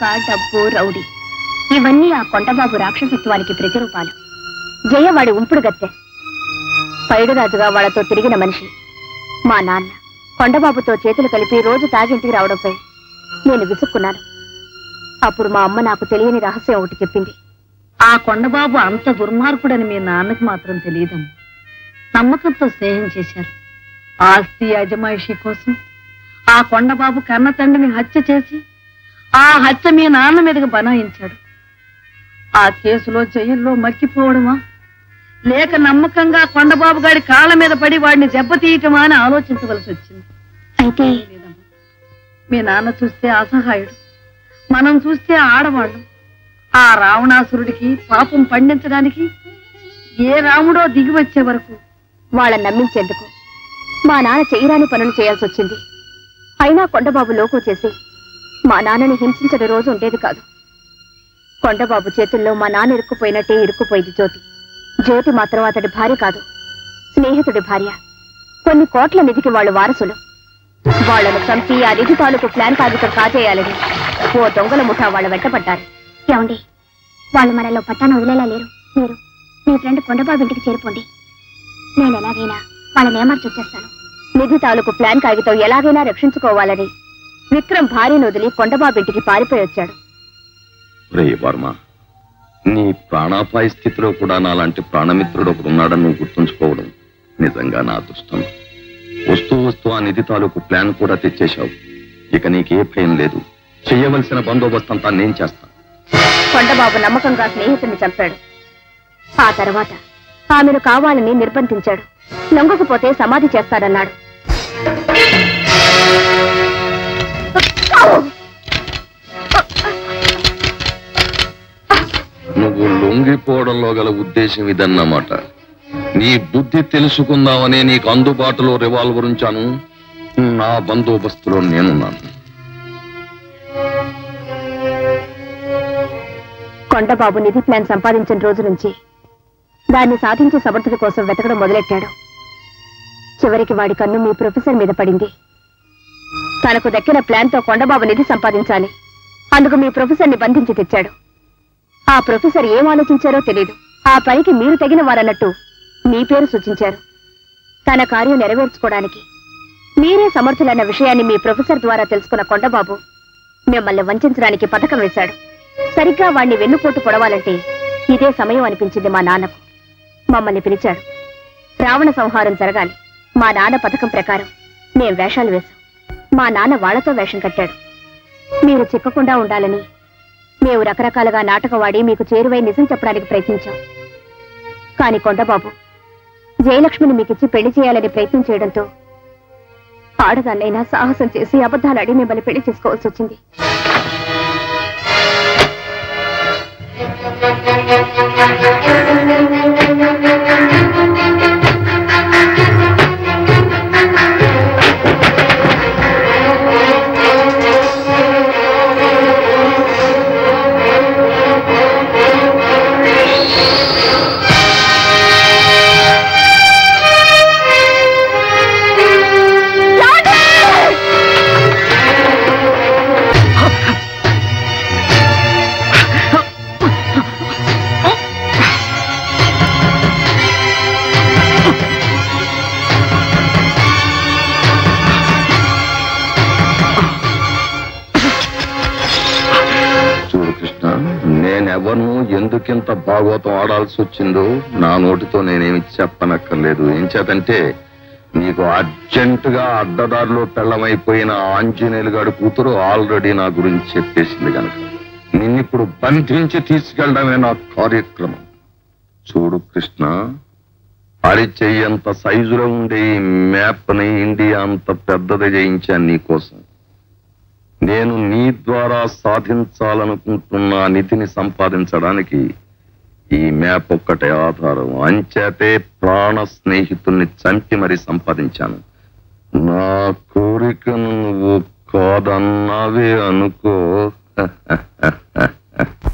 డబ్బు రౌడీ ఇవన్నీ ఆ కొండబాబు రాక్షసత్వానికి ప్రతిరూపాలు జయ వాడి ఉంపుడు గత్తె పైడురాజుగా వాళ్లతో తిరిగిన మనిషి మా నాన్న కొండబాబుతో చేతులు కలిపి రోజు తాగింటికి రావడంపై నేను విసుక్కున్నాను అప్పుడు మా అమ్మ నాకు తెలియని రహస్యం ఒకటి చెప్పింది ఆ కొండబాబు అంత దుర్మార్గుడని మీ నాన్నకి మాత్రం తెలియదమ్మా నమ్మకంతో స్నేహం చేశారు ఆస్తి అజమాయిషి కోసం ఆ కొండబాబు కన్న తండ్రిని హత్య చేసి ఆ హత్య మీ నాన్న మీదకి బనాయించాడు ఆ కేసులో జైల్లో మక్కిపోవడమా లేక నమ్మకంగా కొండబాబు గారి కాళ్ళ మీద పడి వాడిని దెబ్బతీయటమా అని ఆలోచించవలసి వచ్చింది అయితే లేదమ్మా. మీ నాన్న చూస్తే అసహాయుడు మనం చూస్తే ఆడవాళ్ళు ఆ రావణాసురుడికి పాపం పండించడానికి ఏ రాముడో దిగి వచ్చే వరకు వాళ్ళని నమ్మించేందుకు మా నాన్న చేయరాని పనులు చేయాల్సి వచ్చింది అయినా కొండబాబు లోకు చేసి మా నాన్నని హింసించడం రోజు ఉండేది కాదు కొండబాబు చేతుల్లో మా నాన్న ఇరుక్కుపోయినట్టే ఇరుక్కుపోయింది జ్యోతి జ్యోతి మాత్రం అతడి భార్య కాదు స్నేహితుడి భార్య కొన్ని కోట్ల నిధికి వాళ్ళు వారసులు వాళ్లను చంపి ఆ నిధి తాలూకు ప్లాన్ కాగితం కాజేయాలని ఓ దొంగల ముఠా వాళ్ళ వెంటపడ్డారు ఏమండి వాళ్ళు మనలో పట్టాన వదిలేలా లేరు మీరు మీ ఫ్రెండ్ కొండబాబు ఇంటికి చేరిపోండి నేను ఎలాగైనా వాళ్ళని ఏమార్చి వచ్చేస్తాను నిధి తాలూకు ప్లాన్ కాగితం ఎలాగైనా రక్షించుకోవాలని విక్రమ్ భార్యను వదిలి కొండబాబింటికి పారిపోయి వచ్చాడు రే వర్మ నీ ప్రాణాపాయ స్థితిలో కూడా నాలాంటి ప్రాణమిత్రుడు ఒకడు ఉన్నాడని నువ్వు గుర్తుంచుకోవడం నిజంగా నా అదృష్టం వస్తూ వస్తూ ఆ నిధి తాలూకు ప్లాన్ కూడా తెచ్చేశావు ఇక నీకే భయం లేదు చెయ్యవలసిన బందోబస్తు అంతా నేను చేస్తాను కొండబాబు నమ్మకంగా స్నేహితుడిని చంపాడు ఆ తర్వాత ఆమెను కావాలని నిర్బంధించాడు లొంగకపోతే సమాధి చేస్తాడన్నాడు నువ్వు లొంగిపోవడంలో గల ఉద్దేశం ఇదన్నమాట నీ బుద్ధి తెలుసుకుందామనే నీకు అందుబాటులో రివాల్వర్ ఉంచాను నా బందోబస్తులో నేనున్నాను కొండబాబు నిధి ప్లాన్ సంపాదించిన రోజు నుంచి దాన్ని సాధించే సమర్థత కోసం వెతకడం మొదలెట్టాడు చివరికి వాడి కన్ను మీ ప్రొఫెసర్ మీద పడింది తనకు దక్కిన ప్లాన్తో కొండబాబు నిధి సంపాదించాలి అందుకు మీ ప్రొఫెసర్ని బంధించి తెచ్చాడు ఆ ప్రొఫెసర్ ఏం ఆలోచించారో తెలియదు ఆ పనికి మీరు తగిన వారన్నట్టు మీ పేరు సూచించారు తన కార్యం నెరవేర్చుకోవడానికి మీరే సమర్థులన్న విషయాన్ని మీ ప్రొఫెసర్ ద్వారా తెలుసుకున్న కొండబాబు మిమ్మల్ని వంచడానికి పథకం వేశాడు సరిగ్గా వాణ్ణి వెన్నుపోటు పొడవాలంటే ఇదే సమయం అనిపించింది మా నాన్నకు మమ్మల్ని పిలిచాడు రావణ సంహారం జరగాలి మా నాన్న పథకం ప్రకారం మేం వేషాలు వేశాం మా నాన్న వాళ్లతో వేషం కట్టాడు మీరు చిక్కకుండా ఉండాలని మేము రకరకాలుగా నాటకం వాడి మీకు చేరువై నిజం చెప్పడానికి ప్రయత్నించాం కాని కొండబాబు జయలక్ష్మిని మీకిచ్చి పెళ్లి చేయాలని ప్రయత్నం చేయడంతో ఆడదాన్నైనా సాహసం చేసి అబద్ధాలాడి మిమ్మల్ని పెళ్లి చేసుకోవాల్సి వచ్చింది చూడు కృష్ణ నేనెవరిను ఎందుకింత భాగవతం ఆడాల్సి వచ్చిందో నా నోటితో నేనేమి చెప్పనక్కర్లేదు ఏం చేతంటే నీకు అర్జెంటుగా అడ్డదారిలో పెళ్ళమైపోయిన ఆంజనేయులు గారి కూతురు ఆల్రెడీ నా గురించి చెప్పేసింది గనక నిన్నిప్పుడు బంధించి తీసుకెళ్ళడమే నా కార్యక్రమం చూడు కృష్ణ అరిచెయ్యంత సైజులో ఉండే ఈ మ్యాప్ని ఇండియా అంత పెద్దది చేయించాను నీకోసం నేను నీ ద్వారా సాధించాలనుకుంటున్న ఆ నిధిని సంపాదించడానికి ఈ మ్యాప్ ఒక్కటే ఆధారం అంచేతే ప్రాణ స్నేహితుల్ని చంపి మరి సంపాదించాను నా కోరికను నువ్వు కాదన్నావే అనుకో